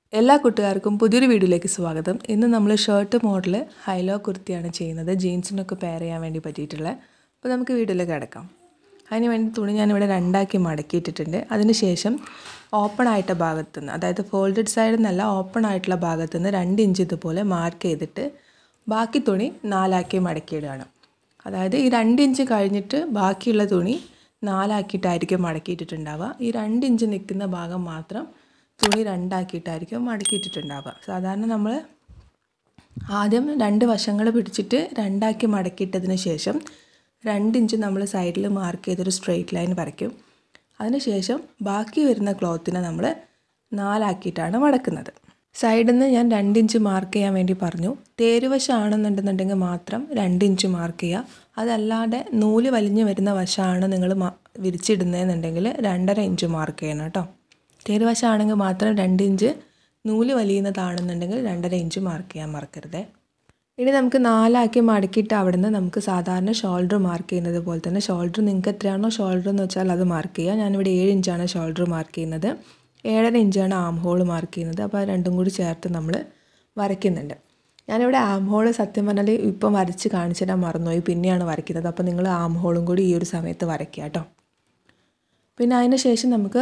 എല്ലാ കൂട്ടുകാർക്കും പുതിയൊരു വീഡിയോയിലേക്ക് സ്വാഗതം ഇന്ന് നമ്മൾ ഷർട്ട് മോഡൽ ഹൈലോ കുർത്തിയാണ് ചെയ്യുന്നത് ജീൻസിനൊക്കെ പെയർ ചെയ്യാൻ വേണ്ടി പറ്റിയിട്ടുള്ള അപ്പോൾ നമുക്ക് വീഡിയോയിലേക്ക് കിടക്കാം അതിന് വേണ്ടി തുണി ഞാനിവിടെ രണ്ടാക്കി മടക്കിയിട്ടിട്ടുണ്ട് അതിനുശേഷം ഓപ്പൺ ആയിട്ട ഭാഗത്തു നിന്ന് അതായത് ഫോൾഡഡ് സൈഡിൽ നിന്നല്ല ഓപ്പൺ ആയിട്ടുള്ള ഭാഗത്തു നിന്ന് രണ്ട് ഇഞ്ച് ഇതുപോലെ മാർക്ക് ചെയ്തിട്ട് ബാക്കി തുണി നാലാക്കി മടക്കിയിടുകയാണ് അതായത് ഈ രണ്ട് ഇഞ്ച് കഴിഞ്ഞിട്ട് ബാക്കിയുള്ള തുണി നാലാക്കിയിട്ടായിരിക്കും മടക്കിയിട്ടിട്ടുണ്ടാവുക ഈ രണ്ട് ഇഞ്ച് നിൽക്കുന്ന ഭാഗം മാത്രം തുണി രണ്ടാക്കിയിട്ടായിരിക്കും മടക്കിയിട്ടിട്ടുണ്ടാവുക സാധാരണ നമ്മൾ ആദ്യം രണ്ട് വശങ്ങൾ പിടിച്ചിട്ട് രണ്ടാക്കി മടക്കിയിട്ടതിന് ശേഷം രണ്ട് ഇഞ്ച് നമ്മൾ സൈഡിൽ മാർക്ക് ചെയ്തൊരു സ്ട്രെയിറ്റ് ലൈൻ വരയ്ക്കും അതിനുശേഷം ബാക്കി വരുന്ന ക്ലോത്തിനെ നമ്മൾ നാലാക്കിയിട്ടാണ് മടക്കുന്നത് സൈഡിൽ നിന്ന് ഞാൻ രണ്ട് ഇഞ്ച് മാർക്ക് ചെയ്യാൻ വേണ്ടി പറഞ്ഞു തേരുവശമാണെന്നുണ്ടെന്നുണ്ടെങ്കിൽ മാത്രം രണ്ട് ഇഞ്ച് മാർക്ക് ചെയ്യുക അതല്ലാതെ നൂല് വലിഞ്ഞ് വരുന്ന വശമാണ് നിങ്ങൾ വിരിച്ചിടുന്നതെന്നുണ്ടെങ്കിൽ രണ്ടര ഇഞ്ച് മാർക്ക് ചെയ്യണം കേട്ടോ തേരുവശമാണെങ്കിൽ മാത്രം രണ്ട് ഇഞ്ച് നൂല് വലിയുന്നതാണെന്നുണ്ടെങ്കിൽ രണ്ടര ഇഞ്ച് മാർക്ക് ചെയ്യാൻ മറക്കരുതേ ഇനി നമുക്ക് നാലാക്കി മടക്കിയിട്ട് അവിടുന്ന് നമുക്ക് സാധാരണ ഷോൾഡർ മാർക്ക് ചെയ്യുന്നത് പോലെ തന്നെ ഷോൾഡർ നിങ്ങൾക്ക് എത്രയാണോ ഷോൾഡർ എന്ന് വെച്ചാൽ അത് മാർക്ക് ചെയ്യുക ഞാനിവിടെ ഏഴ് ഇഞ്ചാണ് ഷോൾഡർ മാർക്ക് ചെയ്യുന്നത് ഏഴര ഇഞ്ചാണ് ആം ഹോൾ മാർക്ക് ചെയ്യുന്നത് അപ്പോൾ അത് രണ്ടും കൂടി ചേർത്ത് നമ്മൾ വരയ്ക്കുന്നുണ്ട് ഞാനിവിടെ ആം ഹോൾ സത്യം പറഞ്ഞാൽ ഇപ്പം വരച്ച് കാണിച്ചു തരാൻ മറന്നുപോയി പിന്നെയാണ് വരയ്ക്കുന്നത് അപ്പോൾ നിങ്ങൾ ആം ഹോളും കൂടി ഈ ഒരു സമയത്ത് വരയ്ക്കുക കേട്ടോ പിന്നെ അതിന് ശേഷം നമുക്ക്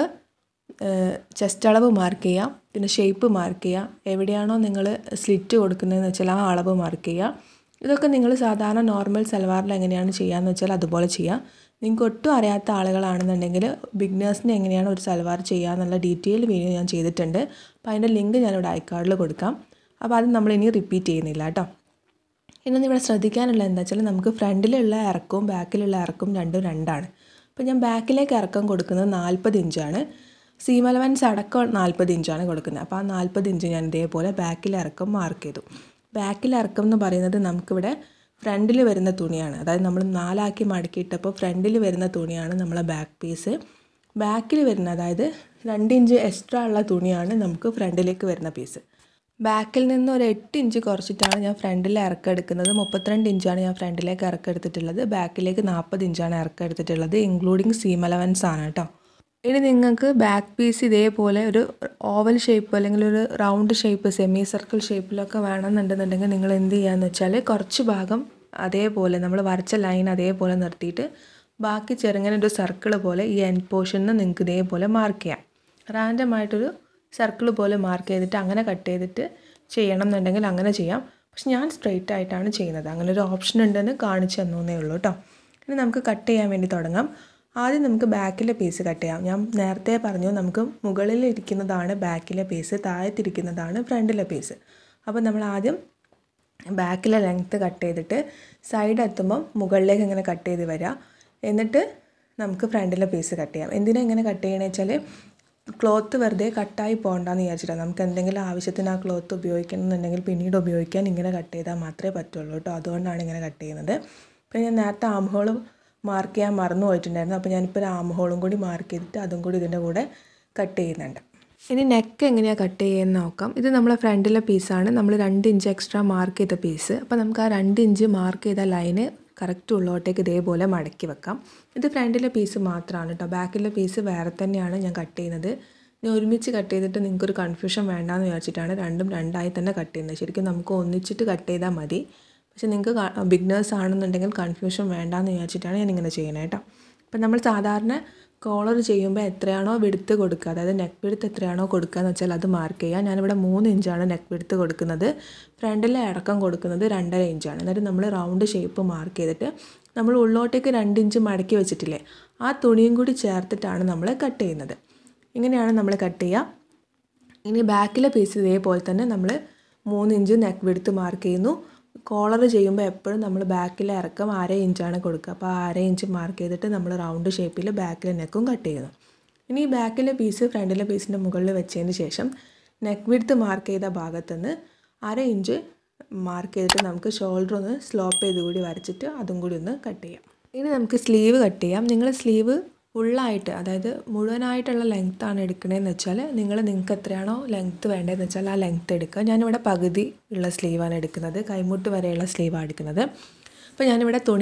ചെസ്റ്റ് അളവ് മാർക്ക് ചെയ്യാം പിന്നെ ഷേപ്പ് മാർക്ക് ചെയ്യാം എവിടെയാണോ നിങ്ങൾ സ്ലിറ്റ് കൊടുക്കുന്നതെന്ന് വെച്ചാൽ ആ അളവ് മാർക്ക് ചെയ്യുക ഇതൊക്കെ നിങ്ങൾ സാധാരണ നോർമൽ സൽവാറിൽ എങ്ങനെയാണ് ചെയ്യാമെന്ന് വെച്ചാൽ അതുപോലെ ചെയ്യാം നിങ്ങൾക്ക് ഒട്ടും അറിയാത്ത ആളുകളാണെന്നുണ്ടെങ്കിൽ ബിഗ്നേഴ്സിന് എങ്ങനെയാണ് ഒരു സൽവാർ ചെയ്യുക എന്നുള്ള ഡീറ്റെയിൽ വീഡിയോ ഞാൻ ചെയ്തിട്ടുണ്ട് അപ്പോൾ അതിൻ്റെ ലിങ്ക് ഞാനിവിടെ ഐക്കാർഡിൽ കൊടുക്കാം അപ്പോൾ അത് നമ്മൾ ഇനി റിപ്പീറ്റ് ചെയ്യുന്നില്ല കേട്ടോ ഇനി ഇവിടെ ശ്രദ്ധിക്കാനുള്ള എന്താ വെച്ചാൽ നമുക്ക് ഫ്രണ്ടിലുള്ള ഇറക്കവും ബാക്കിലുള്ള ഇറക്കവും രണ്ടും രണ്ടാണ് അപ്പോൾ ഞാൻ ബാക്കിലേക്ക് ഇറക്കം കൊടുക്കുന്നത് നാൽപ്പത് ഇഞ്ചാണ് സീം അലവൻസ് അടക്കം നാൽപ്പത് ഇഞ്ചാണ് കൊടുക്കുന്നത് അപ്പോൾ ആ നാൽപ്പത് ഇഞ്ച് ഞാൻ ഇതേപോലെ ബാക്കിൽ ഇറക്കം മാർക്ക് ചെയ്തു ബാക്കിൽ ഇറക്കം എന്ന് പറയുന്നത് നമുക്കിവിടെ ഫ്രണ്ടിൽ വരുന്ന തുണിയാണ് അതായത് നമ്മൾ നാലാക്കി മടക്കിയിട്ടപ്പോൾ ഫ്രണ്ടിൽ വരുന്ന തുണിയാണ് നമ്മളെ ബാക്ക് പീസ് ബാക്കിൽ വരുന്ന അതായത് രണ്ട് ഇഞ്ച് എക്സ്ട്രാ ഉള്ള തുണിയാണ് നമുക്ക് ഫ്രണ്ടിലേക്ക് വരുന്ന പീസ് ബാക്കിൽ നിന്ന് ഒരു എട്ട് ഇഞ്ച് കുറച്ചിട്ടാണ് ഞാൻ ഫ്രണ്ടിൽ ഇറക്കം എടുക്കുന്നത് മുപ്പത്തിരണ്ട് ഇഞ്ചാണ് ഞാൻ ഫ്രണ്ടിലേക്ക് ഇറക്കം എടുത്തിട്ടുള്ളത് ബാക്കിലേക്ക് നാൽപ്പത് ഇഞ്ചാണ് ഇറക്കം എടുത്തിട്ടുള്ളത് ഇൻക്ലൂഡിങ് സീം അലവൻസ് ആണ് കേട്ടോ ഇനി നിങ്ങൾക്ക് ബാക്ക് പീസ് ഇതേപോലെ ഒരു ഓവൽ ഷേപ്പ് അല്ലെങ്കിൽ ഒരു റൗണ്ട് ഷേപ്പ് സെമി സർക്കിൾ ഷേപ്പിലൊക്കെ വേണമെന്നുണ്ടെന്നുണ്ടെങ്കിൽ നിങ്ങൾ എന്ത് ചെയ്യുകയെന്ന് വെച്ചാൽ കുറച്ച് ഭാഗം അതേപോലെ നമ്മൾ വരച്ച ലൈൻ അതേപോലെ നിർത്തിയിട്ട് ബാക്കി ചെറുങ്ങനെ ഒരു സർക്കിൾ പോലെ ഈ എൻഡ് പോർഷനിൽ നിങ്ങൾക്ക് ഇതേപോലെ മാർക്ക് ചെയ്യാം റാൻഡമായിട്ടൊരു സർക്കിൾ പോലെ മാർക്ക് ചെയ്തിട്ട് അങ്ങനെ കട്ട് ചെയ്തിട്ട് ചെയ്യണം എന്നുണ്ടെങ്കിൽ അങ്ങനെ ചെയ്യാം പക്ഷെ ഞാൻ സ്ട്രെയിറ്റ് ആയിട്ടാണ് ചെയ്യുന്നത് അങ്ങനെ ഒരു ഓപ്ഷൻ ഉണ്ടെന്ന് കാണിച്ചു തന്നേ ഉള്ളൂ കേട്ടോ ഇനി നമുക്ക് കട്ട് ചെയ്യാൻ വേണ്ടി തുടങ്ങാം ആദ്യം നമുക്ക് ബാക്കിലെ പീസ് കട്ട് ചെയ്യാം ഞാൻ നേരത്തെ പറഞ്ഞു നമുക്ക് മുകളിൽ ഇരിക്കുന്നതാണ് ബാക്കിലെ പീസ് താഴത്തിരിക്കുന്നതാണ് ഫ്രണ്ടിലെ പീസ് അപ്പോൾ നമ്മൾ ആദ്യം ബാക്കിലെ ലെങ്ത്ത് കട്ട് ചെയ്തിട്ട് സൈഡ് എത്തുമ്പം മുകളിലേക്ക് ഇങ്ങനെ കട്ട് ചെയ്ത് വരിക എന്നിട്ട് നമുക്ക് ഫ്രണ്ടിലെ പീസ് കട്ട് ചെയ്യാം എന്തിനാ ഇങ്ങനെ കട്ട് ചെയ്യണമെന്ന് വെച്ചാൽ ക്ലോത്ത് വെറുതെ കട്ടായി പോകണ്ടെന്ന് വിചാരിച്ചിട്ടാണ് നമുക്ക് എന്തെങ്കിലും ആവശ്യത്തിന് ആ ക്ലോത്ത് ഉപയോഗിക്കണം എന്നുണ്ടെങ്കിൽ പിന്നീട് ഉപയോഗിക്കാൻ ഇങ്ങനെ കട്ട് ചെയ്താൽ മാത്രമേ പറ്റുള്ളൂ കേട്ടോ അതുകൊണ്ടാണ് ഇങ്ങനെ കട്ട് ചെയ്യുന്നത് അപ്പോൾ ഞാൻ നേരത്തെ ആം ഹോൾ മാർക്ക് ചെയ്യാൻ മറന്നു പോയിട്ടുണ്ടായിരുന്നു അപ്പോൾ ഞാനിപ്പോൾ ഒരു ആം ഹോളും കൂടി മാർക്ക് ചെയ്തിട്ട് അതും കൂടി ഇതിൻ്റെ കൂടെ കട്ട് ചെയ്യുന്നുണ്ട് ഇനി നെക്ക് എങ്ങനെയാണ് കട്ട് ചെയ്യുന്നത് നോക്കാം ഇത് നമ്മളെ ഫ്രണ്ടിലെ പീസാണ് നമ്മൾ രണ്ട് ഇഞ്ച് എക്സ്ട്രാ മാർക്ക് ചെയ്ത പീസ് അപ്പോൾ നമുക്ക് ആ രണ്ട് ഇഞ്ച് മാർക്ക് ചെയ്ത ലൈന് കറക്റ്റ് ഉള്ളോട്ടേക്ക് ഇതേപോലെ മടക്കി വെക്കാം ഇത് ഫ്രണ്ടിലെ പീസ് മാത്രമാണ് കേട്ടോ ബാക്കിലെ പീസ് വേറെ തന്നെയാണ് ഞാൻ കട്ട് ചെയ്യുന്നത് ഞാൻ ഒരുമിച്ച് കട്ട് ചെയ്തിട്ട് നിങ്ങൾക്കൊരു കൺഫ്യൂഷൻ വേണ്ടാന്ന് വിചാരിച്ചിട്ടാണ് രണ്ടും രണ്ടായി തന്നെ കട്ട് ചെയ്യുന്നത് ശരിക്കും നമുക്ക് ഒന്നിച്ചിട്ട് കട്ട് ചെയ്താൽ മതി പക്ഷെ നിങ്ങൾക്ക് ബിഗ്നേഴ്സ് ആണെന്നുണ്ടെങ്കിൽ കൺഫ്യൂഷൻ വേണ്ടാന്ന് വിചാരിച്ചിട്ടാണ് ഞാൻ ഇങ്ങനെ ചെയ്യുന്നത് കേട്ടോ അപ്പം നമ്മൾ സാധാരണ കോളർ ചെയ്യുമ്പോൾ എത്രയാണോ വെടുത്ത് കൊടുക്കുക അതായത് നെക്ക് വെടുത്ത് എത്രയാണോ കൊടുക്കുക എന്ന് വെച്ചാൽ അത് മാർക്ക് ചെയ്യുക ഞാനിവിടെ മൂന്ന് ഇഞ്ചാണ് നെക്ക് വെടുത്ത് കൊടുക്കുന്നത് ഫ്രണ്ടിലെ അടക്കം കൊടുക്കുന്നത് രണ്ടര ഇഞ്ചാണ് എന്നിട്ട് നമ്മൾ റൗണ്ട് ഷേപ്പ് മാർക്ക് ചെയ്തിട്ട് നമ്മൾ ഉള്ളോട്ടേക്ക് രണ്ട് ഇഞ്ച് മടക്കി വെച്ചിട്ടില്ലേ ആ തുണിയും കൂടി ചേർത്തിട്ടാണ് നമ്മൾ കട്ട് ചെയ്യുന്നത് ഇങ്ങനെയാണ് നമ്മൾ കട്ട് ചെയ്യുക ഇനി ബാക്കിലെ പീസ് ഇതേപോലെ തന്നെ നമ്മൾ മൂന്ന് ഇഞ്ച് നെക്ക് വെടുത്ത് മാർക്ക് ചെയ്യുന്നു കോളർ ചെയ്യുമ്പോൾ എപ്പോഴും നമ്മൾ ബാക്കിലെ ഇറക്കം അര ഇഞ്ചാണ് കൊടുക്കുക അപ്പോൾ ആ അര ഇഞ്ച് മാർക്ക് ചെയ്തിട്ട് നമ്മൾ റൗണ്ട് ഷേപ്പിൽ ബാക്കിലെ നെക്കും കട്ട് ചെയ്യുന്നു ഇനി ഈ ബാക്കിലെ പീസ് ഫ്രണ്ടിലെ പീസിൻ്റെ മുകളിൽ വെച്ചതിന് ശേഷം നെക്ക് വിടുത്ത് മാർക്ക് ചെയ്ത ഭാഗത്തുനിന്ന് അര ഇഞ്ച് മാർക്ക് ചെയ്തിട്ട് നമുക്ക് ഷോൾഡർ ഒന്ന് സ്ലോപ്പ് ചെയ്ത് കൂടി വരച്ചിട്ട് അതും കൂടി ഒന്ന് കട്ട് ചെയ്യാം ഇനി നമുക്ക് സ്ലീവ് കട്ട് ചെയ്യാം നിങ്ങൾ സ്ലീവ് ഫുള്ളായിട്ട് അതായത് മുഴുവനായിട്ടുള്ള ലെങ്ത്താണ് എടുക്കണതെന്ന് വെച്ചാൽ നിങ്ങൾ നിങ്ങൾക്ക് എത്രയാണോ ലെങ്ത്ത് വേണ്ടതെന്ന് വെച്ചാൽ ആ ലെങ്ത്ത് എടുക്കുക ഞാനിവിടെ പകുതി ഉള്ള സ്ലീവാണ് എടുക്കുന്നത് കൈമുട്ട് വരെയുള്ള സ്ലീവാണ് എടുക്കുന്നത് അപ്പോൾ ഞാനിവിടെ തുണി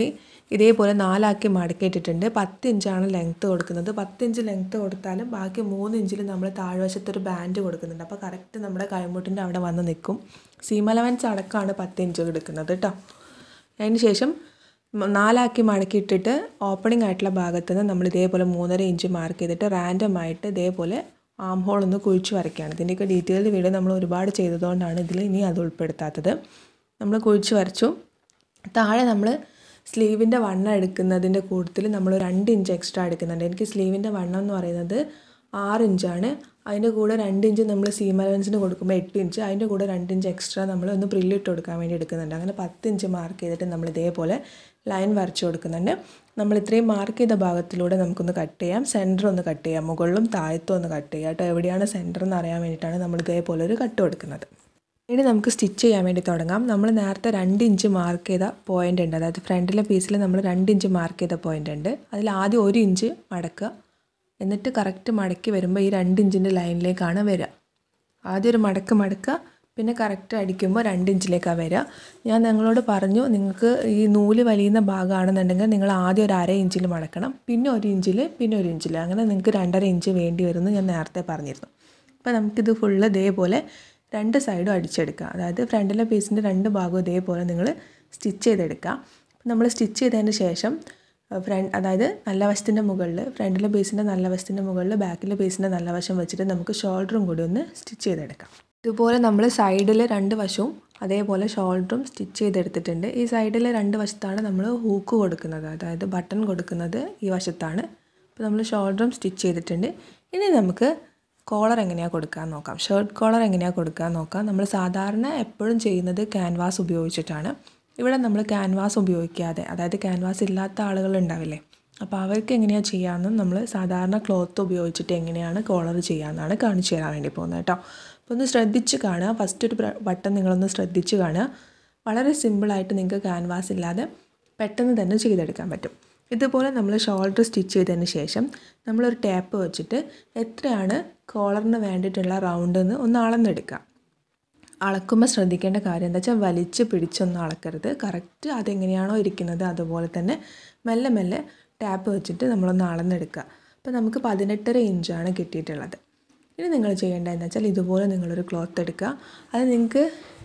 ഇതേപോലെ നാലാക്കി മടക്കിയിട്ടിട്ടുണ്ട് പത്ത് ഇഞ്ചാണ് ലെങ്ത്ത് കൊടുക്കുന്നത് പത്ത് ഇഞ്ച് ലെങ്ത്ത് കൊടുത്താലും ബാക്കി മൂന്ന് ഇഞ്ചിൽ നമ്മൾ താഴ്വശത്തൊരു ബാൻഡ് കൊടുക്കുന്നുണ്ട് അപ്പോൾ കറക്റ്റ് നമ്മുടെ കൈമുട്ടിൻ്റെ അവിടെ വന്ന് നിൽക്കും സീം അലവൻസ് അടക്കമാണ് പത്ത് ഇഞ്ച് എടുക്കുന്നത് കേട്ടോ അതിന് ശേഷം നാലാക്കി മടക്കിയിട്ടിട്ട് ഓപ്പണിംഗ് ആയിട്ടുള്ള ഭാഗത്ത് നിന്ന് നമ്മൾ ഇതേപോലെ മൂന്നര ഇഞ്ച് മാർക്ക് ചെയ്തിട്ട് റാൻഡമായിട്ട് ഇതേപോലെ ആം ഹോൾ ഒന്ന് കുഴിച്ച് വരയ്ക്കുകയാണ് ഇതിൻ്റെയൊക്കെ ഡീറ്റെയിൽഡ് വീഡിയോ നമ്മൾ ഒരുപാട് ചെയ്തതുകൊണ്ടാണ് ഇതിൽ ഇനി അത് ഉൾപ്പെടുത്താത്തത് നമ്മൾ കുഴിച്ച് വരച്ചു താഴെ നമ്മൾ സ്ലീവിൻ്റെ വണ്ണം എടുക്കുന്നതിൻ്റെ കൂട്ടത്തിൽ നമ്മൾ രണ്ട് ഇഞ്ച് എക്സ്ട്രാ എടുക്കുന്നുണ്ട് എനിക്ക് സ്ലീവിൻ്റെ വണ്ണം എന്ന് പറയുന്നത് ആറ് ഇഞ്ചാണ് അതിൻ്റെ കൂടെ രണ്ട് ഇഞ്ച് നമ്മൾ സീം അലവൻസിന് കൊടുക്കുമ്പോൾ എട്ട് ഇഞ്ച് അതിൻ്റെ കൂടെ രണ്ട് ഇഞ്ച് എക്സ്ട്രാ നമ്മൾ ഒന്ന് പ്രില്ലിട്ട് കൊടുക്കാൻ വേണ്ടി എടുക്കുന്നുണ്ട് അങ്ങനെ പത്ത് ഇഞ്ച് മാർക്ക് ചെയ്തിട്ട് നമ്മൾ ഇതേപോലെ ലൈൻ വരച്ച് കൊടുക്കുന്നുണ്ട് നമ്മൾ ഇത്രയും മാർക്ക് ചെയ്ത ഭാഗത്തിലൂടെ നമുക്കൊന്ന് കട്ട് ചെയ്യാം സെൻറ്റർ ഒന്ന് കട്ട് ചെയ്യാം മുകളിലും താഴത്തും ഒന്ന് കട്ട് ചെയ്യാം കേട്ടോ എവിടെയാണ് സെൻറ്റർ എന്ന് അറിയാൻ വേണ്ടിയിട്ടാണ് നമ്മൾ ഇതേപോലെ ഒരു കട്ട് കൊടുക്കുന്നത് ഇനി നമുക്ക് സ്റ്റിച്ച് ചെയ്യാൻ വേണ്ടി തുടങ്ങാം നമ്മൾ നേരത്തെ രണ്ട് ഇഞ്ച് മാർക്ക് ചെയ്ത പോയിൻ്റ് ഉണ്ട് അതായത് ഫ്രണ്ടിലെ പീസിൽ നമ്മൾ രണ്ട് ഇഞ്ച് മാർക്ക് ചെയ്ത പോയിൻ്റ് ഉണ്ട് അതിൽ ആദ്യം ഒരു ഇഞ്ച് മടക്കുക എന്നിട്ട് കറക്റ്റ് മടക്കി വരുമ്പോൾ ഈ രണ്ട് ഇഞ്ചിൻ്റെ ലൈനിലേക്കാണ് വരിക ആദ്യം ഒരു മടക്ക് മടക്കുക പിന്നെ കറക്റ്റ് അടിക്കുമ്പോൾ രണ്ട് ഇഞ്ചിലേക്കാണ് വരിക ഞാൻ നിങ്ങളോട് പറഞ്ഞു നിങ്ങൾക്ക് ഈ നൂല് വലിയുന്ന ഭാഗമാണെന്നുണ്ടെങ്കിൽ നിങ്ങൾ ആദ്യം ഒരു അര ഇഞ്ചിൽ മടക്കണം പിന്നെ ഒരു ഇഞ്ചിൽ പിന്നെ ഒരു ഇഞ്ചിൽ അങ്ങനെ നിങ്ങൾക്ക് രണ്ടര ഇഞ്ച് വേണ്ടി വരുമെന്ന് ഞാൻ നേരത്തെ പറഞ്ഞിരുന്നു അപ്പോൾ നമുക്കിത് ഫുള്ള് ഇതേപോലെ രണ്ട് സൈഡും അടിച്ചെടുക്കുക അതായത് ഫ്രണ്ടിലെ പീസിൻ്റെ രണ്ട് ഭാഗവും ഇതേപോലെ നിങ്ങൾ സ്റ്റിച്ച് ചെയ്തെടുക്കുക നമ്മൾ സ്റ്റിച്ച് ചെയ്തതിന് ശേഷം ഫ്രണ്ട് അതായത് നല്ല വശത്തിൻ്റെ മുകളിൽ ഫ്രണ്ടിലെ പീസിൻ്റെ നല്ല വശത്തിൻ്റെ മുകളിൽ ബാക്കിലെ പീസിൻ്റെ നല്ല വശം വെച്ചിട്ട് നമുക്ക് ഷോൾഡറും കൂടി ഒന്ന് സ്റ്റിച്ച് ചെയ്തെടുക്കാം ഇതുപോലെ നമ്മൾ സൈഡിൽ രണ്ട് വശവും അതേപോലെ ഷോൾഡറും സ്റ്റിച്ച് ചെയ്തെടുത്തിട്ടുണ്ട് ഈ സൈഡിലെ രണ്ട് വശത്താണ് നമ്മൾ ഹൂക്ക് കൊടുക്കുന്നത് അതായത് ബട്ടൺ കൊടുക്കുന്നത് ഈ വശത്താണ് അപ്പോൾ നമ്മൾ ഷോൾഡറും സ്റ്റിച്ച് ചെയ്തിട്ടുണ്ട് ഇനി നമുക്ക് കോളർ എങ്ങനെയാണ് കൊടുക്കാൻ നോക്കാം ഷർട്ട് കോളർ എങ്ങനെയാണ് കൊടുക്കാൻ നോക്കാം നമ്മൾ സാധാരണ എപ്പോഴും ചെയ്യുന്നത് ക്യാൻവാസ് ഉപയോഗിച്ചിട്ടാണ് ഇവിടെ നമ്മൾ ക്യാൻവാസ് ഉപയോഗിക്കാതെ അതായത് ക്യാൻവാസ് ഇല്ലാത്ത ആളുകൾ ഉണ്ടാവില്ലേ അപ്പോൾ അവർക്ക് എങ്ങനെയാണ് ചെയ്യാമെന്നും നമ്മൾ സാധാരണ ക്ലോത്ത് ഉപയോഗിച്ചിട്ട് എങ്ങനെയാണ് കോളർ ചെയ്യാമെന്നാണ് കാണിച്ചു തരാൻ വേണ്ടി പോകുന്നത് കേട്ടോ അപ്പോൾ ഒന്ന് ശ്രദ്ധിച്ച് കാണുക ഫസ്റ്റ് ഒരു ബട്ടൺ നിങ്ങളൊന്ന് ശ്രദ്ധിച്ച് കാണുക വളരെ സിമ്പിളായിട്ട് നിങ്ങൾക്ക് ക്യാൻവാസ് ഇല്ലാതെ പെട്ടെന്ന് തന്നെ ചെയ്തെടുക്കാൻ പറ്റും ഇതുപോലെ നമ്മൾ ഷോൾഡർ സ്റ്റിച്ച് ചെയ്തതിന് ശേഷം നമ്മളൊരു ടാപ്പ് വെച്ചിട്ട് എത്രയാണ് കോളറിന് വേണ്ടിയിട്ടുള്ള റൗണ്ട് എന്ന് ഒന്ന് അളന്നെടുക്കുക അളക്കുമ്പോൾ ശ്രദ്ധിക്കേണ്ട കാര്യം എന്താ വെച്ചാൽ വലിച്ച് പിടിച്ചൊന്നും അളക്കരുത് കറക്റ്റ് അതെങ്ങനെയാണോ ഇരിക്കുന്നത് അതുപോലെ തന്നെ മെല്ലെ മെല്ലെ ടാപ്പ് വെച്ചിട്ട് നമ്മളൊന്ന് അളന്നെടുക്കുക അപ്പോൾ നമുക്ക് പതിനെട്ടര ഇഞ്ചാണ് കിട്ടിയിട്ടുള്ളത് ഇനി നിങ്ങൾ ചെയ്യേണ്ടതെന്ന് വെച്ചാൽ ഇതുപോലെ നിങ്ങളൊരു ക്ലോത്ത് എടുക്കുക അത് നിങ്ങൾക്ക്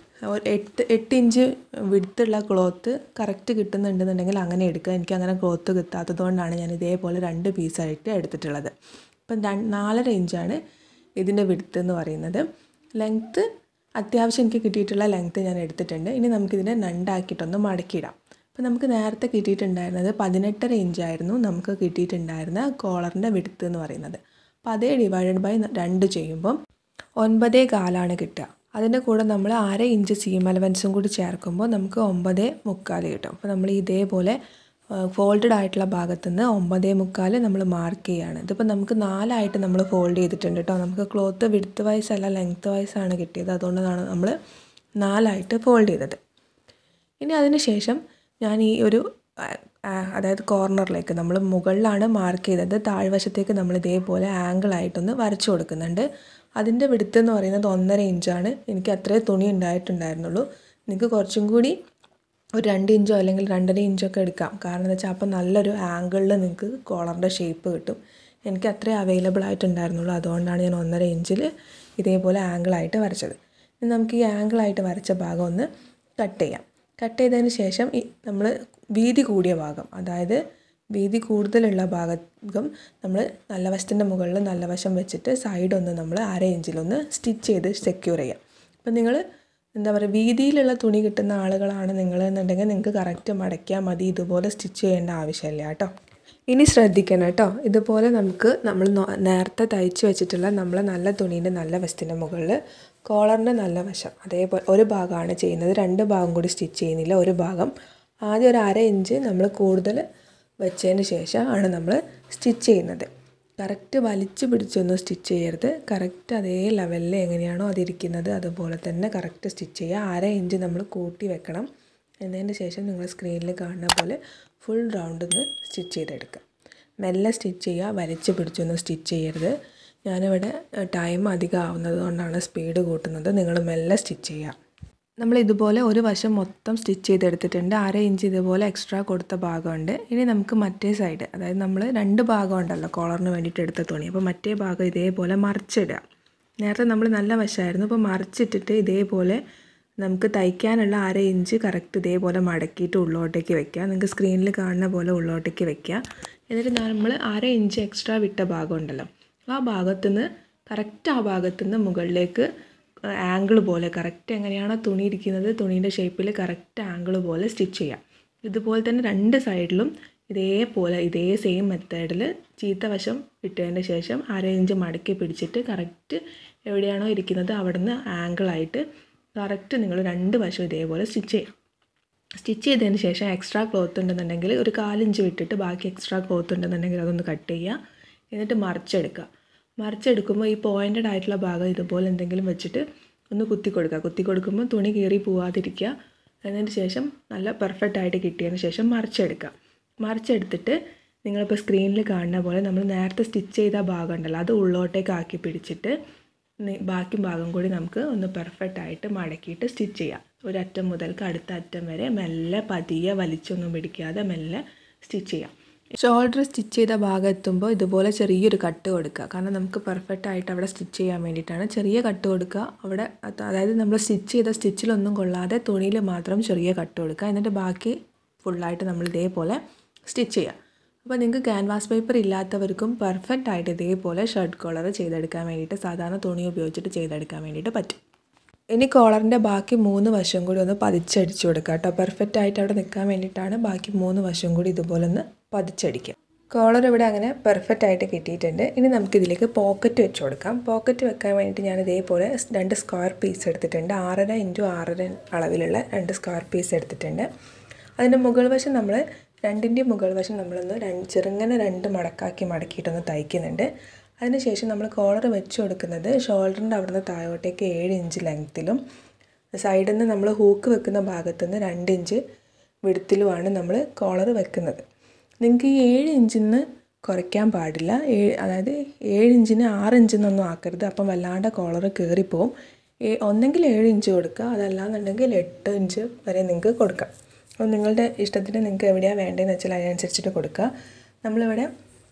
എട്ട് എട്ട് ഇഞ്ച് വിടുത്തുള്ള ക്ലോത്ത് കറക്റ്റ് കിട്ടുന്നുണ്ടെന്നുണ്ടെങ്കിൽ അങ്ങനെ എടുക്കുക എനിക്ക് അങ്ങനെ ക്ലോത്ത് കിട്ടാത്തത് കൊണ്ടാണ് ഞാൻ ഇതേപോലെ രണ്ട് പീസായിട്ട് എടുത്തിട്ടുള്ളത് അപ്പം നാലര ഇഞ്ചാണ് ഇതിൻ്റെ വിടുത്ത് എന്ന് പറയുന്നത് ലെങ്ത്ത് അത്യാവശ്യം എനിക്ക് കിട്ടിയിട്ടുള്ള ലെങ്ത്ത് ഞാൻ എടുത്തിട്ടുണ്ട് ഇനി നമുക്കിതിനെ രണ്ടാക്കിയിട്ടൊന്ന് മടക്കിയിടാം അപ്പോൾ നമുക്ക് നേരത്തെ കിട്ടിയിട്ടുണ്ടായിരുന്നത് പതിനെട്ടര ഇഞ്ചായിരുന്നു നമുക്ക് കിട്ടിയിട്ടുണ്ടായിരുന്ന കോളറിൻ്റെ വിടുത്ത് എന്ന് പറയുന്നത് അപ്പോൾ അതേ ഡിവൈഡഡ് ബൈ രണ്ട് ചെയ്യുമ്പം ഒൻപതേ കാലാണ് കിട്ടുക അതിൻ്റെ കൂടെ നമ്മൾ അര ഇഞ്ച് സീം അലവൻസും കൂടി ചേർക്കുമ്പോൾ നമുക്ക് ഒമ്പതേ മുക്കാൽ കിട്ടും അപ്പോൾ നമ്മൾ ഇതേപോലെ ഫോൾഡഡ് ആയിട്ടുള്ള ഭാഗത്ത് നിന്ന് ഒമ്പതേ മുക്കാൽ നമ്മൾ മാർക്ക് ചെയ്യുകയാണ് ഇതിപ്പോൾ നമുക്ക് നാലായിട്ട് നമ്മൾ ഫോൾഡ് ചെയ്തിട്ടുണ്ട് കേട്ടോ നമുക്ക് ക്ലോത്ത് വിടുത്ത് വൈസ് അല്ല ലെങ്ത്ത് വൈസ് ആണ് കിട്ടിയത് അതുകൊണ്ടാണ് നമ്മൾ നാലായിട്ട് ഫോൾഡ് ചെയ്തത് ഇനി അതിന് ശേഷം ഞാൻ ഈ ഒരു അതായത് കോർണറിലേക്ക് നമ്മൾ മുകളിലാണ് മാർക്ക് ചെയ്തത് താഴ്വശത്തേക്ക് നമ്മൾ ഇതേപോലെ ആംഗിളായിട്ടൊന്ന് വരച്ചു കൊടുക്കുന്നുണ്ട് അതിൻ്റെ വിടുത്ത് എന്ന് പറയുന്നത് ഒന്നര ഇഞ്ചാണ് എനിക്ക് അത്രേ തുണി ഉണ്ടായിട്ടുണ്ടായിരുന്നുള്ളൂ നിങ്ങൾക്ക് കുറച്ചും കൂടി ഒരു രണ്ട് ഇഞ്ചോ അല്ലെങ്കിൽ രണ്ടര ഇഞ്ചോ ഒക്കെ എടുക്കാം കാരണം എന്താ വെച്ചാൽ അപ്പം നല്ലൊരു ആംഗിളിൽ നിങ്ങൾക്ക് കോളറിൻ്റെ ഷേപ്പ് കിട്ടും എനിക്ക് അത്രേ അവൈലബിൾ ആയിട്ടുണ്ടായിരുന്നുള്ളൂ അതുകൊണ്ടാണ് ഞാൻ ഒന്നര ഇഞ്ചിൽ ഇതേപോലെ ആംഗിളായിട്ട് വരച്ചത് ഇനി നമുക്ക് ഈ ആംഗിളായിട്ട് വരച്ച ഭാഗം ഒന്ന് കട്ട് ചെയ്യാം കട്ട് ചെയ്തതിന് ശേഷം ഈ നമ്മൾ വീതി കൂടിയ ഭാഗം അതായത് വീതി കൂടുതലുള്ള ഭാഗം നമ്മൾ നല്ല വശത്തിൻ്റെ മുകളിൽ നല്ല വശം വെച്ചിട്ട് സൈഡ് ഒന്ന് നമ്മൾ അര ഇഞ്ചിലൊന്ന് സ്റ്റിച്ച് ചെയ്ത് സെക്യൂർ ചെയ്യാം അപ്പം നിങ്ങൾ എന്താ പറയുക വീതിയിലുള്ള തുണി കിട്ടുന്ന ആളുകളാണ് നിങ്ങൾ എന്നുണ്ടെങ്കിൽ നിങ്ങൾക്ക് കറക്റ്റ് മടക്കിയാൽ മതി ഇതുപോലെ സ്റ്റിച്ച് ചെയ്യേണ്ട ആവശ്യമില്ല കേട്ടോ ഇനി ശ്രദ്ധിക്കണം കേട്ടോ ഇതുപോലെ നമുക്ക് നമ്മൾ നേരത്തെ തയ്ച്ച് വെച്ചിട്ടുള്ള നമ്മൾ നല്ല തുണീൻ്റെ നല്ല വശത്തിൻ്റെ മുകളിൽ കോളറിൻ്റെ നല്ല വശം അതേപോലെ ഒരു ഭാഗമാണ് ചെയ്യുന്നത് രണ്ട് ഭാഗം കൂടി സ്റ്റിച്ച് ചെയ്യുന്നില്ല ഒരു ഭാഗം ആദ്യം ഒരു അര ഇഞ്ച് നമ്മൾ കൂടുതൽ വെച്ചതിന് ശേഷം ആണ് നമ്മൾ സ്റ്റിച്ച് ചെയ്യുന്നത് കറക്റ്റ് വലിച്ചു പിടിച്ചൊന്നും സ്റ്റിച്ച് ചെയ്യരുത് കറക്റ്റ് അതേ ലെവലിൽ എങ്ങനെയാണോ അതിരിക്കുന്നത് അതുപോലെ തന്നെ കറക്റ്റ് സ്റ്റിച്ച് ചെയ്യുക അര ഇഞ്ച് നമ്മൾ കൂട്ടി വെക്കണം എന്നതിന് ശേഷം നിങ്ങൾ സ്ക്രീനിൽ കാണുന്ന പോലെ ഫുൾ റൗണ്ട് ഒന്ന് സ്റ്റിച്ച് ചെയ്തെടുക്കുക മെല്ലെ സ്റ്റിച്ച് ചെയ്യുക വലിച്ചു പിടിച്ചൊന്നും സ്റ്റിച്ച് ചെയ്യരുത് ഞാനിവിടെ ടൈം അധികം ആവുന്നത് കൊണ്ടാണ് സ്പീഡ് കൂട്ടുന്നത് നിങ്ങൾ മെല്ലെ സ്റ്റിച്ച് ചെയ്യുക നമ്മൾ ഇതുപോലെ ഒരു വശം മൊത്തം സ്റ്റിച്ച് ചെയ്തെടുത്തിട്ടുണ്ട് അര ഇഞ്ച് ഇതുപോലെ എക്സ്ട്രാ കൊടുത്ത ഭാഗമുണ്ട് ഇനി നമുക്ക് മറ്റേ സൈഡ് അതായത് നമ്മൾ രണ്ട് ഭാഗം ഉണ്ടല്ലോ കോളറിന് വേണ്ടിയിട്ട് എടുത്ത തുണി അപ്പോൾ മറ്റേ ഭാഗം ഇതേപോലെ മറിച്ചിടുക നേരത്തെ നമ്മൾ നല്ല വശമായിരുന്നു അപ്പോൾ മറിച്ചിട്ടിട്ട് ഇതേപോലെ നമുക്ക് തയ്ക്കാനുള്ള അര ഇഞ്ച് കറക്റ്റ് ഇതേപോലെ മടക്കിയിട്ട് ഉള്ളോട്ടേക്ക് വെക്കുക നിങ്ങൾക്ക് സ്ക്രീനിൽ കാണുന്ന പോലെ ഉള്ളോട്ടേക്ക് വെക്കുക എന്നിട്ട് നമ്മൾ അര ഇഞ്ച് എക്സ്ട്രാ വിട്ട ഭാഗം ഉണ്ടല്ലോ ആ ഭാഗത്തുനിന്ന് കറക്റ്റ് ആ ഭാഗത്തുനിന്ന് മുകളിലേക്ക് ആംഗിൾ പോലെ കറക്റ്റ് എങ്ങനെയാണോ തുണി ഇരിക്കുന്നത് തുണീൻ്റെ ഷേപ്പിൽ കറക്റ്റ് ആംഗിൾ പോലെ സ്റ്റിച്ച് ചെയ്യാം ഇതുപോലെ തന്നെ രണ്ട് സൈഡിലും ഇതേപോലെ ഇതേ സെയിം മെത്തേഡിൽ ചീത്ത വശം ഇട്ടതിന് ശേഷം അര ഇഞ്ച് മടക്കി പിടിച്ചിട്ട് കറക്റ്റ് എവിടെയാണോ ഇരിക്കുന്നത് അവിടുന്ന് ആംഗിളായിട്ട് കറക്റ്റ് നിങ്ങൾ രണ്ട് വശം ഇതേപോലെ സ്റ്റിച്ച് ചെയ്യാം സ്റ്റിച്ച് ചെയ്തതിന് ശേഷം എക്സ്ട്രാ ക്ലോത്ത് ഉണ്ടെന്നുണ്ടെങ്കിൽ ഒരു കാലിഞ്ച് വിട്ടിട്ട് ബാക്കി എക്സ്ട്രാ ക്ലോത്ത് ഉണ്ടെന്നുണ്ടെങ്കിൽ അതൊന്ന് കട്ട് ചെയ്യുക എന്നിട്ട് മറിച്ചെടുക്കുക മറിച്ചെടുക്കുമ്പോൾ ഈ പോയിൻറ്റഡ് ആയിട്ടുള്ള ഭാഗം ഇതുപോലെ എന്തെങ്കിലും വെച്ചിട്ട് ഒന്ന് കുത്തി കൊടുക്കുക കുത്തി കൊടുക്കുമ്പോൾ തുണി കീറി പോവാതിരിക്കുക അതിന് ശേഷം നല്ല പെർഫെക്റ്റ് ആയിട്ട് കിട്ടിയതിന് ശേഷം മറിച്ചെടുക്കുക മറിച്ചെടുത്തിട്ട് നിങ്ങളിപ്പോൾ സ്ക്രീനിൽ കാണുന്ന പോലെ നമ്മൾ നേരത്തെ സ്റ്റിച്ച് ചെയ്ത ഭാഗം ഉണ്ടല്ലോ അത് ഉള്ളോട്ടേക്ക് ആക്കി പിടിച്ചിട്ട് ബാക്കി ഭാഗം കൂടി നമുക്ക് ഒന്ന് പെർഫെക്റ്റ് ആയിട്ട് മടക്കിയിട്ട് സ്റ്റിച്ച് ചെയ്യാം ഒരറ്റം മുതൽക്ക് അടുത്ത അറ്റം വരെ മെല്ലെ പതിയെ വലിച്ചൊന്നും പിടിക്കാതെ മെല്ലെ സ്റ്റിച്ച് ചെയ്യാം ഷോൾഡർ സ്റ്റിച്ച് ചെയ്ത ഭാഗം എത്തുമ്പോൾ ഇതുപോലെ ചെറിയൊരു കട്ട് കൊടുക്കുക കാരണം നമുക്ക് പെർഫെക്റ്റ് ആയിട്ട് അവിടെ സ്റ്റിച്ച് ചെയ്യാൻ വേണ്ടിയിട്ടാണ് ചെറിയ കട്ട് കൊടുക്കുക അവിടെ അതായത് നമ്മൾ സ്റ്റിച്ച് ചെയ്ത സ്റ്റിച്ചിലൊന്നും കൊള്ളാതെ തുണിയിൽ മാത്രം ചെറിയ കട്ട് കൊടുക്കുക എന്നിട്ട് ബാക്കി ഫുള്ളായിട്ട് നമ്മൾ ഇതേപോലെ സ്റ്റിച്ച് ചെയ്യുക അപ്പോൾ നിങ്ങൾക്ക് ക്യാൻവാസ് പേപ്പർ ഇല്ലാത്തവർക്കും പെർഫെക്റ്റ് ആയിട്ട് ഇതേപോലെ ഷർട്ട് കോളർ ചെയ്തെടുക്കാൻ വേണ്ടിയിട്ട് സാധാരണ തുണി ഉപയോഗിച്ചിട്ട് ചെയ്തെടുക്കാൻ വേണ്ടിയിട്ട് പറ്റും ഇനി കോളറിൻ്റെ ബാക്കി മൂന്ന് വശം കൂടി ഒന്ന് പതിച്ചടിച്ചു കൊടുക്കുക കേട്ടോ പെർഫെക്റ്റ് ആയിട്ട് അവിടെ നിൽക്കാൻ വേണ്ടിയിട്ടാണ് ബാക്കി മൂന്ന് വശം കൂടി ഇതുപോലെ ഒന്ന് പതിച്ചടിക്കുക കോളർ ഇവിടെ അങ്ങനെ പെർഫെക്റ്റ് ആയിട്ട് കിട്ടിയിട്ടുണ്ട് ഇനി നമുക്കിതിലേക്ക് പോക്കറ്റ് വെച്ച് കൊടുക്കാം പോക്കറ്റ് വെക്കാൻ വേണ്ടിയിട്ട് ഞാൻ ഇതേപോലെ രണ്ട് സ്ക്വയർ പീസ് എടുത്തിട്ടുണ്ട് ആറര ഇൻറ്റു ആറര അളവിലുള്ള രണ്ട് സ്ക്വയർ പീസ് എടുത്തിട്ടുണ്ട് അതിൻ്റെ മുകൾ വശം നമ്മൾ രണ്ടിൻ്റെ മുകൾ വശം നമ്മളൊന്ന് രണ്ട് ചെറുങ്ങനെ രണ്ട് മടക്കാക്കി മടക്കിയിട്ടൊന്ന് തയ്ക്കുന്നുണ്ട് അതിനുശേഷം നമ്മൾ കോളർ വെച്ച് കൊടുക്കുന്നത് ഷോൾഡറിൻ്റെ അവിടുന്ന് താഴോട്ടേക്ക് ഏഴ് ഇഞ്ച് ലെങ്ത്തിലും സൈഡിൽ നിന്ന് നമ്മൾ ഹൂക്ക് വെക്കുന്ന ഭാഗത്തു നിന്ന് രണ്ട് ഇഞ്ച് വിടുത്തിലുമാണ് നമ്മൾ കോളർ വെക്കുന്നത് നിങ്ങൾക്ക് ഈ ഏഴ് ഇഞ്ചിൽ നിന്ന് കുറയ്ക്കാൻ പാടില്ല ഏഴ് അതായത് ഏഴ് ഇഞ്ചിന് ആറ് ഇഞ്ചെന്നൊന്നും ആക്കരുത് അപ്പം വല്ലാണ്ട് കോളർ കയറിപ്പോവും ഒന്നെങ്കിൽ ഏഴ് ഇഞ്ച് കൊടുക്കുക അതല്ലാന്നുണ്ടെങ്കിൽ എട്ട് ഇഞ്ച് വരെ നിങ്ങൾക്ക് കൊടുക്കാം അപ്പോൾ നിങ്ങളുടെ ഇഷ്ടത്തിന് നിങ്ങൾക്ക് എവിടെയാണ് വേണ്ടതെന്ന് വെച്ചാൽ അതിനനുസരിച്ചിട്ട് കൊടുക്കുക നമ്മളിവിടെ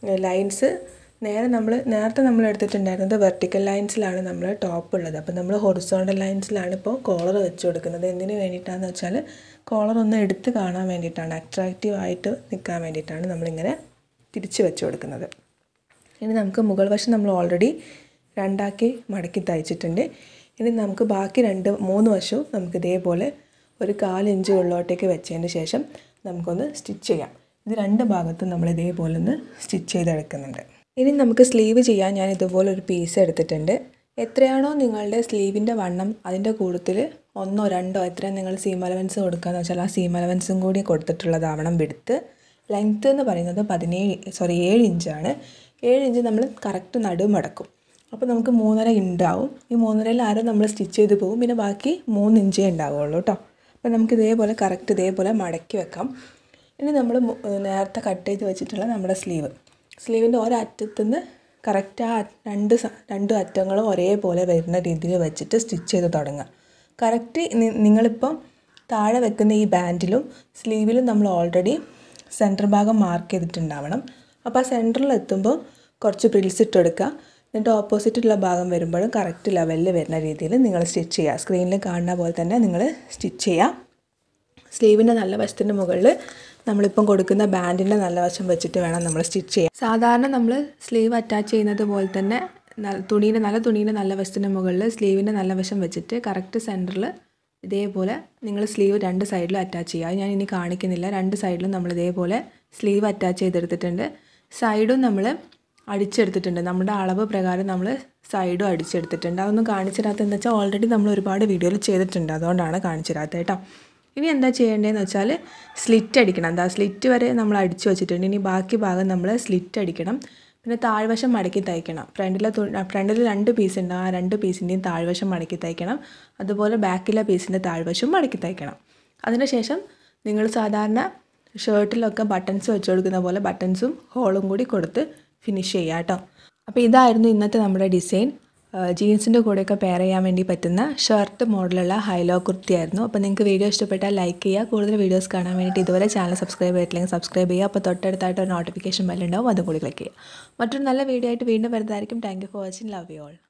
ലൈൻസ് നേരെ നമ്മൾ നേരത്തെ നമ്മൾ എടുത്തിട്ടുണ്ടായിരുന്നത് വെർട്ടിക്കൽ ലൈൻസിലാണ് നമ്മൾ ടോപ്പ് ഉള്ളത് അപ്പോൾ നമ്മൾ ഹൊറിസോണ്ടൽ ലൈൻസിലാണ് ഇപ്പോൾ കോളർ വെച്ച് കൊടുക്കുന്നത് എന്തിനു വേണ്ടിയിട്ടാണെന്ന് വെച്ചാൽ കോളർ ഒന്ന് എടുത്ത് കാണാൻ വേണ്ടിയിട്ടാണ് അട്രാക്റ്റീവ് ആയിട്ട് നിൽക്കാൻ വേണ്ടിയിട്ടാണ് നമ്മളിങ്ങനെ തിരിച്ച് വെച്ച് കൊടുക്കുന്നത് ഇനി നമുക്ക് മുകൾ വശം നമ്മൾ ഓൾറെഡി രണ്ടാക്കി മടക്കി തയ്ച്ചിട്ടുണ്ട് ഇനി നമുക്ക് ബാക്കി രണ്ട് മൂന്ന് വശവും നമുക്ക് ഇതേപോലെ ഒരു കാലിഞ്ച് ഉള്ളോട്ടേക്ക് വെച്ചതിന് ശേഷം നമുക്കൊന്ന് സ്റ്റിച്ച് ചെയ്യാം ഇത് രണ്ട് ഭാഗത്തും നമ്മൾ ഇതേപോലെ ഒന്ന് സ്റ്റിച്ച് ചെയ്തെടുക്കുന്നുണ്ട് ഇനി നമുക്ക് സ്ലീവ് ചെയ്യാൻ ഞാൻ ഇതുപോലെ ഒരു പീസ് എടുത്തിട്ടുണ്ട് എത്രയാണോ നിങ്ങളുടെ സ്ലീവിൻ്റെ വണ്ണം അതിൻ്റെ കൂട്ടത്തിൽ ഒന്നോ രണ്ടോ എത്രയാണ് നിങ്ങൾ സീം അലവൻസ് കൊടുക്കുകയെന്ന് വെച്ചാൽ ആ സീം അലവൻസും കൂടി കൊടുത്തിട്ടുള്ളതാവണം വിടുത്ത് ലെങ്ത്ത് എന്ന് പറയുന്നത് പതിനേഴ് സോറി ഏഴ് ഇഞ്ചാണ് ഏഴ് ഇഞ്ച് നമ്മൾ കറക്റ്റ് നടുമടക്കും അപ്പോൾ നമുക്ക് മൂന്നര ഉണ്ടാവും ഈ മൂന്നരയിൽ അര നമ്മൾ സ്റ്റിച്ച് ചെയ്ത് പോകും പിന്നെ ബാക്കി മൂന്ന് ഇഞ്ചേ ഉണ്ടാവുള്ളൂ കേട്ടോ അപ്പോൾ നമുക്ക് ഇതേപോലെ കറക്റ്റ് ഇതേപോലെ മടക്കി വെക്കാം ഇനി നമ്മൾ നേരത്തെ കട്ട് ചെയ്ത് വെച്ചിട്ടുള്ള നമ്മുടെ സ്ലീവ് സ്ലീവിൻ്റെ ഒരറ്റത്തുനിന്ന് കറക്റ്റ് ആ രണ്ട് രണ്ട് അറ്റങ്ങളും ഒരേപോലെ വരുന്ന രീതിയിൽ വെച്ചിട്ട് സ്റ്റിച്ച് ചെയ്ത് തുടങ്ങുക കറക്റ്റ് നിങ്ങളിപ്പം താഴെ വെക്കുന്ന ഈ ബാൻഡിലും സ്ലീവിലും നമ്മൾ ഓൾറെഡി സെൻറ്റർ ഭാഗം മാർക്ക് ചെയ്തിട്ടുണ്ടാവണം അപ്പോൾ ആ സെൻറ്ററിൽ എത്തുമ്പോൾ കുറച്ച് പ്രിൽസ് ഇട്ട് കൊടുക്കുക എന്നിട്ട് ഓപ്പോസിറ്റുള്ള ഭാഗം വരുമ്പോഴും കറക്റ്റ് ലെവലിൽ വരുന്ന രീതിയിൽ നിങ്ങൾ സ്റ്റിച്ച് ചെയ്യുക സ്ക്രീനിൽ കാണുന്ന പോലെ തന്നെ നിങ്ങൾ സ്റ്റിച്ച് ചെയ്യുക സ്ലീവിൻ്റെ നല്ല വശത്തിൻ്റെ മുകളിൽ നമ്മളിപ്പം കൊടുക്കുന്ന ബാൻഡിൻ്റെ നല്ല വശം വെച്ചിട്ട് വേണം നമ്മൾ സ്റ്റിച്ച് ചെയ്യാൻ സാധാരണ നമ്മൾ സ്ലീവ് അറ്റാച്ച് ചെയ്യുന്നത് പോലെ തന്നെ തുണീൻ്റെ നല്ല തുണീൻ്റെ നല്ല വശത്തിൻ്റെ മുകളിൽ സ്ലീവിൻ്റെ നല്ല വശം വെച്ചിട്ട് കറക്റ്റ് സെൻറ്ററിൽ ഇതേപോലെ നിങ്ങൾ സ്ലീവ് രണ്ട് സൈഡിലും അറ്റാച്ച് ചെയ്യുക അത് ഞാൻ ഇനി കാണിക്കുന്നില്ല രണ്ട് സൈഡിലും നമ്മൾ ഇതേപോലെ സ്ലീവ് അറ്റാച്ച് ചെയ്തെടുത്തിട്ടുണ്ട് സൈഡും നമ്മൾ അടിച്ചെടുത്തിട്ടുണ്ട് നമ്മുടെ അളവ് പ്രകാരം നമ്മൾ സൈഡും അടിച്ചെടുത്തിട്ടുണ്ട് അതൊന്നും കാണിച്ചിടാത്തതെന്ന് വെച്ചാൽ ഓൾറെഡി നമ്മൾ ഒരുപാട് വീഡിയോയിൽ ചെയ്തിട്ടുണ്ട് അതുകൊണ്ടാണ് കാണിച്ചിടാത്തത് കേട്ടോ ഇനി എന്താ ചെയ്യേണ്ടതെന്ന് വെച്ചാൽ സ്ലിറ്റ് അടിക്കണം എന്താ സ്ലിറ്റ് വരെ നമ്മൾ അടിച്ചു വെച്ചിട്ടുണ്ട് ഇനി ബാക്കി ഭാഗം നമ്മൾ സ്ലിറ്റ് അടിക്കണം പിന്നെ താഴ്വശം മടക്കി തയ്ക്കണം ഫ്രണ്ടിലെ ഫ്രണ്ടിൽ രണ്ട് പീസ് ഉണ്ട് ആ രണ്ട് പീസിൻ്റെയും താഴ്വശം മടക്കി തയ്ക്കണം അതുപോലെ ബാക്കിലെ പീസിൻ്റെ താഴ്വശം മടക്കി തയ്ക്കണം അതിനുശേഷം നിങ്ങൾ സാധാരണ ഷർട്ടിലൊക്കെ ബട്ടൺസ് വെച്ച് കൊടുക്കുന്ന പോലെ ബട്ടൺസും ഹോളും കൂടി കൊടുത്ത് ഫിനിഷ് ചെയ്യുക കേട്ടോ അപ്പോൾ ഇതായിരുന്നു ഇന്നത്തെ നമ്മുടെ ഡിസൈൻ ജീൻസിൻ്റെ കൂടെയൊക്കെ പെയർ ചെയ്യാൻ വേണ്ടി പറ്റുന്ന ഷർട്ട് മോഡലുള്ള ഹൈലോ കുർത്തിയായിരുന്നു അപ്പോൾ നിങ്ങൾക്ക് വീഡിയോ ഇഷ്ടപ്പെട്ടാൽ ലൈക്ക് ചെയ്യുക കൂടുതൽ വീഡിയോസ് കാണാൻ വേണ്ടിയിട്ട് ഇതുവരെ ചാനൽ സബ്സ്ക്രൈബ് ചെയ്തിട്ടില്ലെങ്കിൽ സബ്സ്ക്രൈബ് ചെയ്യുക അപ്പോൾ തൊട്ടടുത്തായിട്ട് ഒരു നോട്ടിഫിക്കേഷൻ ബെല്ലുണ്ടാവും അതും കൂടി ക്ലിക്ക് ചെയ്യുക മറ്റൊരു നല്ല വീഡിയോ ആയിട്ട് വീണ്ടും വരുന്നതായിരിക്കും thank you for watching love you all